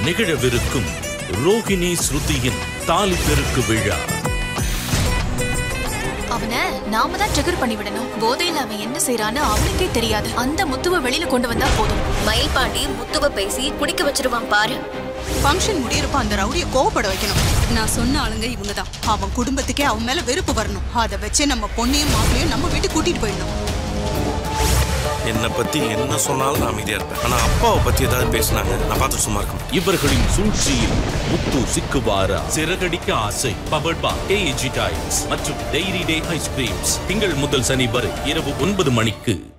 நிகழவிருக்கும் ரோஹிணி ஸ்ருதியின் தாலி பெருக்கு விழா அவனை நாம தான் ட்ரிகர் பண்ணி விடணும் போதையில அவன் என்ன செய்யறான்னு அவனுக்கே தெரியாது அந்த முத்துவை வெளியில கொண்டு வந்தா போதும் மயில் பாண்டி முத்துவ பேசி குடிக்க வச்சிருவான் பாரு ஃபங்க்ஷன் முடியறப்ப அந்த ரவுடிய கோவப்பட வைக்கணும் நான் சொன்ன ஆளுங்க இவங்க தான் அவன் குடும்பத்துக்கே அவன் மேல வெறுப்பு வரணும் அதை வச்சு நம்ம பொண்ணையும் மாப்பிளையும் நம்ம வீட்டுக்கு கூட்டிட்டு போயிடணும் என்னை பத்தி என்ன சொன்னாலும் நான் அமைதியா இருப்பேன் ஆனா அப்பாவை பத்தி ஏதாவது பேசினாங்க நான் பார்த்து சும்மா இருக்கணும் இவர்களின் சூழ்ச்சியில் முத்து சிக்குவாரா சிறகடிக்க Aasai powered by AG tiles மற்றும் டெய்ரி டே ஐஸ்கிரீம்ஸ் திங்கள் முதல் சனி வரை இரவு ஒன்பது மணிக்கு